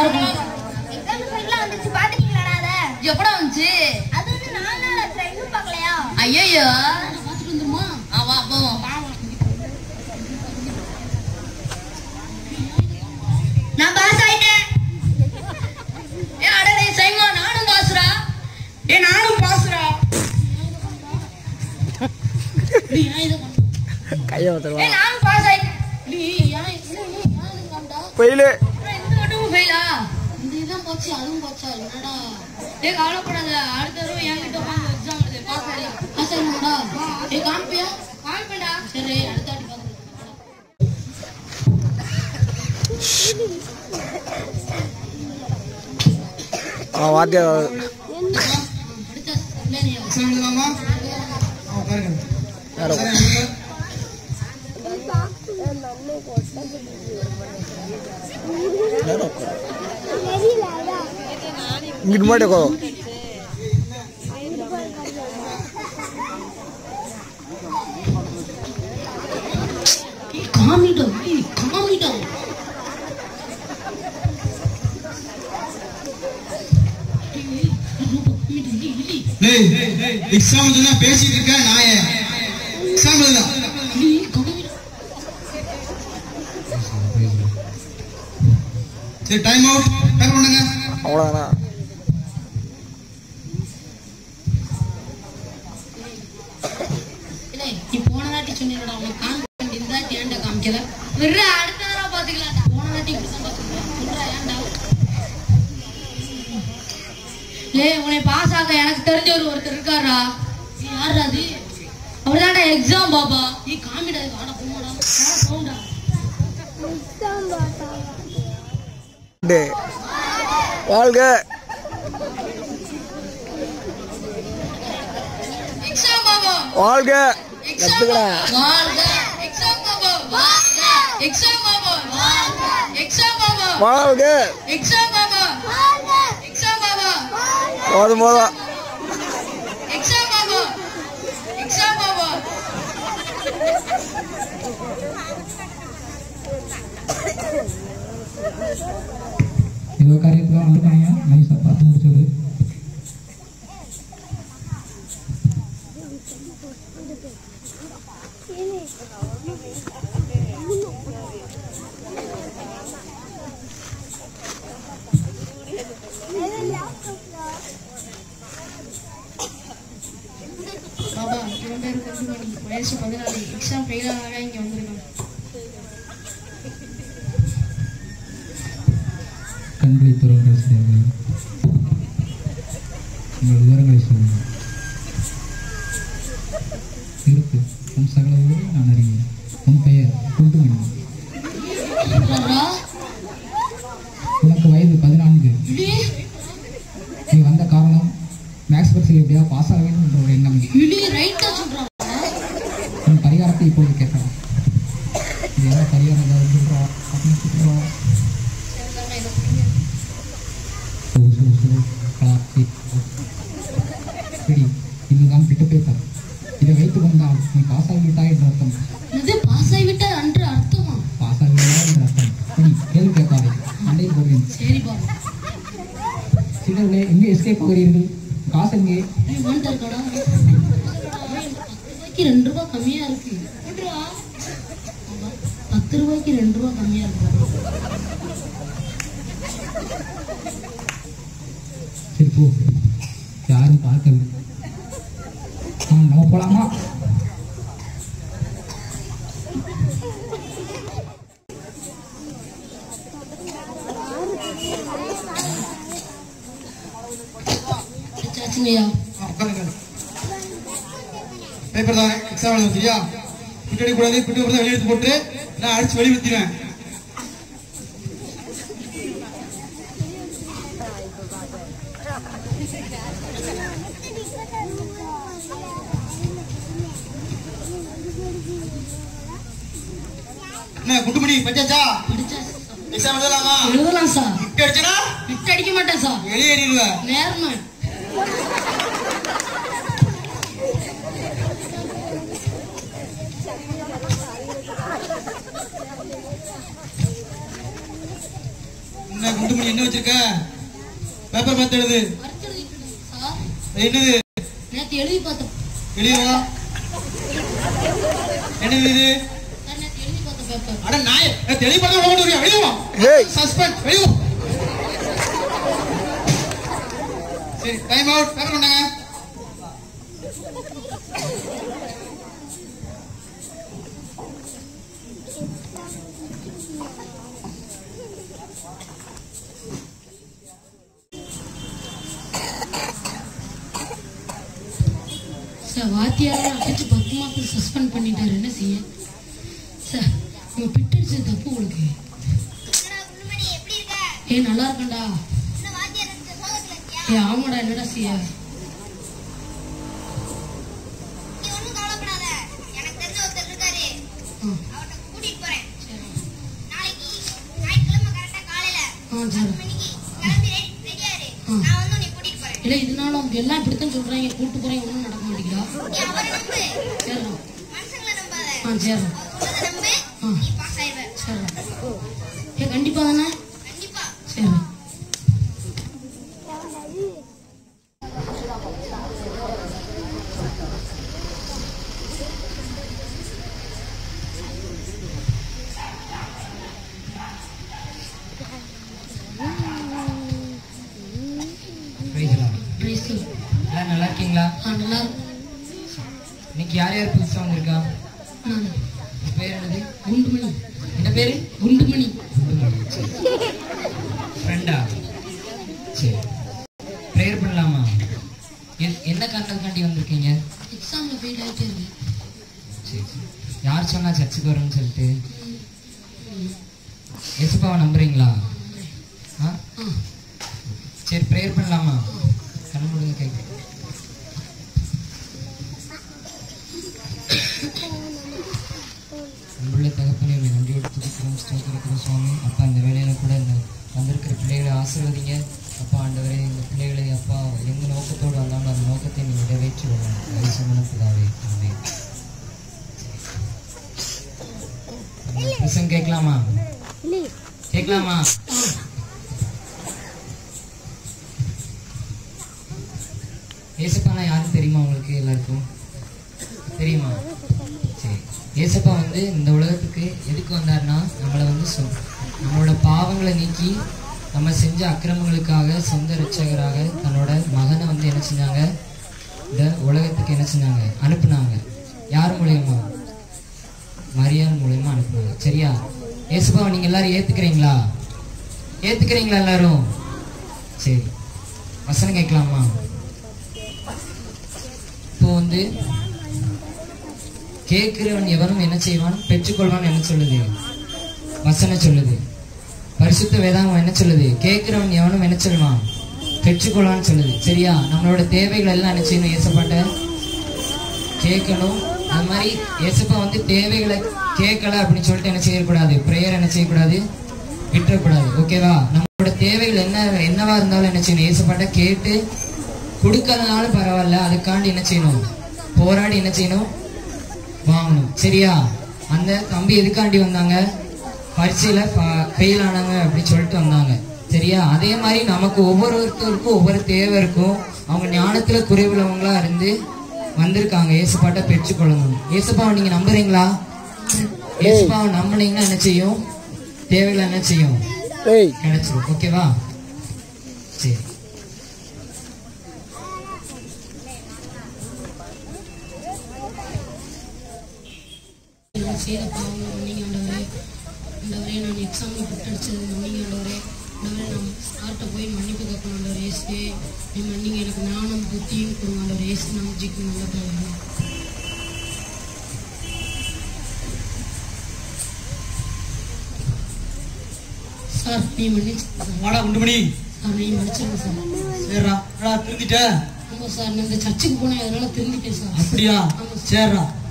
இருக்கும் எக்ஸாம் ரிசல்ட்லாம் வந்துச்சு பாத்துட்டீங்களாடா அத எப்படா வந்துச்சு அது வந்து நாலு நாள் ஆச்சு இன்னும் பார்க்கலையா ஐயோ பார்த்துட்டு வந்துருமா வா போவோம் நான் பாஸ் ஆயிட்டேன் ஏ அடடே சைமா நானும் பாசுறா ஏ நானும் பாசுறா நீ ஏன் இதை பண்ண கையை ஏ வந்துருவா நானும் பாஸ் ஆயிட்டேன் நீ ஏன் ஏன் ஏன் ஏன் இது காண்டா பெயிலு அப்புறம் இந்த மட்டும் ஃபெயிலா இந்த இதான் போச்சு அதுவும் போச்சா என்னடா ஏ கவலைப்படாத அடுத்த தடவை என்கிட்ட வந்து எக்ஸாம் எழுது பாஸ் ஆயிடலாம் ஆசைடா ஏ காமிப்பியா காமிப்பேன்டா சரி அடுத்த வாட்டி பார்த்துக்கலாம் ஆ வாத்தியார் படிச்சா இல்லை நீ எக்ஸாம் எழுதலாமா ஆ, உட்காருங்க யாரோ சார், எழுதுங்க. நேரம் இங்கிட்டு முன்னாடி உட்காரும் காமிட்டோம் காமிட்டோம் டேய் எக்ஸாம் எழுதுனா பேசிட்டு இருக்க நாயே எக்ஸாம் எழுதா சரி டைம் அவுட் பேர் பண்ணுங்க அவ்வளோதானா இல்லை நீ போன தாட்டி சொன்னீங்கடா உனக்கு காமிக்க இந்த தாட்டி ஏன்டா காமிக்கல விடுற அடுத்த தடவை பாத்துக்கலாம்டா போன தாட்டி இப்படி தான் பார்த்துருக்கேன் சொல்றா ஏன்டா ஏய் உன்னை பாஸ் ஆக எனக்கு தெரிஞ்ச ஒரு ஒருத்தர் இருக்காரா நீ யாருடா அது அவர்தான்டா எக்ஸாம் பாபா நீ காமிடா இது வாடா போமாடா போண்டா டே வாழ்க எக்ஸாம் பாபா வாழ்க எக்ஸாம் கத்துக்கடா வாழ்க எக்ஸாம் பாபா வாழ்க எக்ஸாம் பாபா வாழ்க எக்ஸாம் பாபா வாழ்க எக்ஸாம் பாபா எக்ஸாம் பாபா போதும் போதும் எக்ஸாம் பாபா எக்ஸாம் பாபா ஏதோ காரியத்தில் வந்துட்டாங்க நைஸாக பார்த்து முடிச்சது பாபா இவன் பேர் கொஞ்சம் வயசு பதினாலு எக்ஸாம் ஃபெயில் ஆனாவே இங்கே வந்திருக்கான் கண்களை துறங்கள் செய்யார்கள் உங்கள் விவரங்களை சொல்லுங்கள் இருக்கு உன் சகல விவரம் நான் அறிவேன் உன் பெயர் குண்டுமணி உனக்கு வயது பதினான்கு நீ வந்த காரணம் மேக்ஸ் பரிசையில் எப்படியா பாஸ் ஆக வேண்டும் என்ற ஒரு எண்ணம் இடி ரைட்டா சொல்றான் உன் பரிகாரத்தை இப்பொழுது கேட்கலாம் இது என்ன பரிகாரம் ஏதாவது சொல்கிறோம் அப்படின்னு சொல்கிறோம் சோ சோ சோ பிளாஸ்டிக் சரி இதுதான் பிட்டு பேப்பர் இதை வைத்துக் கொண்டால் நீ பாஸ் ஆகிவிட்டாய் என்ற அர்த்தம் இது பாஸ் ஆகிவிட்டார் அன்று அர்த்தமா பாஸ் ஆகிவிட்டாய் என்ற அர்த்தம் சரி கேள்வி கேட்காதே மண்டையில் போடுவேன் சரி பாபா சிலர்களே எங்கே எஸ்கேப் ஆகிறீர்கள் காசு எங்கே நீ வாண்டர் கடா பத்து ரூபாய்க்கு ரெண்டு ரூபாய் கம்மியா இருக்கு ஆமா, பத்து ரூபாய்க்கு ரெண்டு ரூபாய் கம்மியா இருக்கு சரி போ யாரும் பார்க்கல ஆ நம்ம போலாமா சாச்சுங்கய்யா ஆ, உட்காருங்க பேப்பர் தான் எக்ஸாம் எழுத சரியா பிட்டு அடிக்கூடாது பிட்டு பேப்பர் தான் வெளியே எடுத்து போட்டு நான் அடிச்சு வெளியே வித்திடுவேன் என்ன குண்டுமணி பஞ்சாச்சா படிச்சா எக்ஸாம் எழுதலாமா எழுதலாம் சார் பிட்டு அடிச்சனா விட்டு அடிக்க மாட்டேன் சார் வெளியேறிடுவேன் நேர்மை என்ன என்ன குண்டுமணி என்ன வச்சிருக்க பேப்பர் பார்த்து எழுது பரிச்சை எழுதிட்டு இருக்கேன் சார் என்னது நேற்று எழுதி பார்த்தேன் வெளியே வா என்னது இது சார் நேற்று எழுதி பார்த்த பேப்பர் அட நாய் தெளிவாக ஓடி வரியா வெளியே வா ஏய் சஸ்பெண்ட் வெளியே வா சரி டைம் அவுட் பேப்பர் பண்ணாங்க சார் வாத்தியாரை அடிச்சு பத்து மாதத்துக்கு சஸ்பெண்ட் பண்ணிட்டாரு என்ன செய்ய சார் உங்க பிட்டடிச்சது தப்பு உங்களுக்கு என்னடா குண்டுமணி எப்படி இருக்க ஏய் நல்லா இருக்கேன்டா என்ன வாத்தியார் இருக்க சோகத்துல இருக்கியா ஏய் ஆமாடா என்னடா செய்ய நீ ஒண்ணும் கவலைப்படாத எனக்கு தெரிஞ்ச ஒருத்தர் இருக்காரு ஆ அவர்கிட்ட கூட்டிட்டு போறேன் சரி நாளைக்கு ஞாயிற்றுக்கிழமை கரெக்டா காலையில ஆ பத்து சரி மணிக்கு கிளம்பி ரெடி ரெடியா இரு ஆ. நான் வந்து உன்னை கூட்டிட்டு போறேன் இல்லை இதனால அவங்க எல்லாம் இப்படித்தான் சொல்றாங்க கூட்டு போறேன் ஒன்றும் நடக்க மாட்டேங்கிறா நீ அவரை நம்பு சரிடா மனுஷங்களை நம்பாத ஆ சரிடா அவர் சொல்றதை நம்பு ஆ. நீ பாஸ் ஆயிடுவ சரிடா ஏ கண்டிப்பா தானே கண்டிப்பா சரிடா பிரைஸ்லா பிரைஸ் எல்லாம் நல்லா இருக்கீங்களா ஆ நல்லா இருக்கு. இன்னைக்கு யார் யார் புதுசாக வந்திருக்கா நான் உங்க பேர் என்னது குண்டுமணி என்ன பேரு குண்டுமணி ஃப்ரெண்டா சரி ப்ரேயர் பண்ணலாமா எ- என்ன காரணத்துக்காண்டி வந்திருக்கீங்க எக்ஸாம்ல ஃபெயில் ஆகிட்டே இருக்கு சரி சரி யார் சொன்னா சர்ச்சுக்கு வரேன்னு சொல்லிட்டு எசுப்பாவை நம்புறீங்களா ஆ ஆ சரி ப்ரேயர் பண்ணலாமா கண்ணு முழுங்க கேட்க அன்புள்ள தகப்பனே உங்களை நன்றியோடு துதிக்கிறோம் ஸ்தோத்திரிக்கிறோம் சுவாமி அப்பா இந்த வேலையில கூட இந்த வந்திருக்கிற பிள்ளைகளை ஆசீர்வதிங்க அப்பா ஆண்டவரே இந்த பிள்ளைகளை அப்பா எந்த நோக்கத்தோடு வந்தாலும் அந்த நோக்கத்தை நீங்க நிறைவேற்றி வரணும் வயசுமன பிதாவே ஆமே பிரசங்க கேட்கலாமா கேட்கலாமா ஏசப்பானா யாரும் தெரியுமா உங்களுக்கு எல்லாருக்கும் தெரியுமா சரி ஏசப்பா வந்து இந்த உலகத்துக்கு எதுக்கு வந்தாருன்னா நம்மளை வந்து சொ நம்மளோட பாவங்களை நீக்கி நம்ம செஞ்ச அக்கிரமங்களுக்காக சொந்த ரட்சகராக தன்னோட மகனை வந்து என்ன செஞ்சாங்க இந்த உலகத்துக்கு என்ன செஞ்சாங்க அனுப்புனாங்க யார் மூலியமா மரியாள் மூலியமா அனுப்புனாங்க சரியா ஏசப்பாவை நீங்க எல்லாரும் ஏத்துக்கிறீங்களா ஏத்துக்கிறீங்களா எல்லாரும் சரி வசனம் கேட்கலாமா இப்போ வந்து கேட்கிறவன் எவனும் என்ன செய்வான் பெற்றுக்கொள்வான் என்ன சொல்லுது வசனம் சொல்லுது பரிசுத்த வேதாகம் என்ன சொல்லுது கேட்கிறவன் எவனும் என்ன சொல்லுவான் பெற்றுக்கொள்வான்னு சொல்லுது சரியா நம்மளோட தேவைகள் எல்லாம் என்ன செய்யணும் ஏசப்பாட்ட கேட்கணும் அது மாதிரி ஏசப்பா வந்து தேவைகளை கேட்கல அப்படின்னு சொல்லிட்டு என்ன செய்யக்கூடாது ப்ரேயர் என்ன செய்யக்கூடாது விட்டுறக்கூடாது ஓகேவா நம்மளோட தேவைகள் என்ன என்னவா இருந்தாலும் என்ன செய்யணும் ஏசப்பாட்ட கேட்டு கொடுக்கறதுனாலும் பரவாயில்ல அதுக்காண்டி என்ன செய்யணும் போராடி என்ன செய்யணும் வாங்கணும் சரியா அந்த தம்பி எதுக்காண்டி வந்தாங்க பரீட்சையில ஃபெயில் ஆனாங்க அப்படின்னு சொல்லிட்டு வந்தாங்க சரியா அதே மாதிரி நமக்கு ஒவ்வொருத்தருக்கும் ஒவ்வொரு தேவை இருக்கும் அவங்க ஞானத்துல குறைவுள்ளவங்களா இருந்து வந்திருக்காங்க ஏசுப்பாட்ட பெற்றுக்கொள்ளணும் ஏசுப்பாவை நீங்க நம்புறீங்களா ஏசுப்பாவை நம்புனீங்கன்னா என்ன செய்யும் தேவைகளை என்ன செய்யும் ஏய் கிடைச்சிடும் ஓகேவா சரி நான் செய்த பாவங்கள் மன்னிங்க ஆண்டவரே ஆண்டவரே நான் எக்ஸாமில் புட்டடிச்சது மன்னிங்க ஆண்டவரே ஆண்டவரே நான் சார்கிட்ட போய் மன்னிப்பு கேட்கணும் ஆண்டவர் ஏசுவே நீ மன்னிங்க எனக்கு ஞானம் புத்தியும் கொடுங்க ஆண்டவர் ஏசு நம்ம ஜிக்கு நல்ல தவறு சார் நீ மன்னிச்சு சார் வாடா குண்டுமணி சார் நீ மன்னிச்சிருங்க சார் சரிடா என்னடா திருந்திட்ட ஆமாம் சார் நான் இந்த சர்ச்சுக்கு போனேன் அதனால திருந்திட்டேன் சார் அப்படியா சரிடா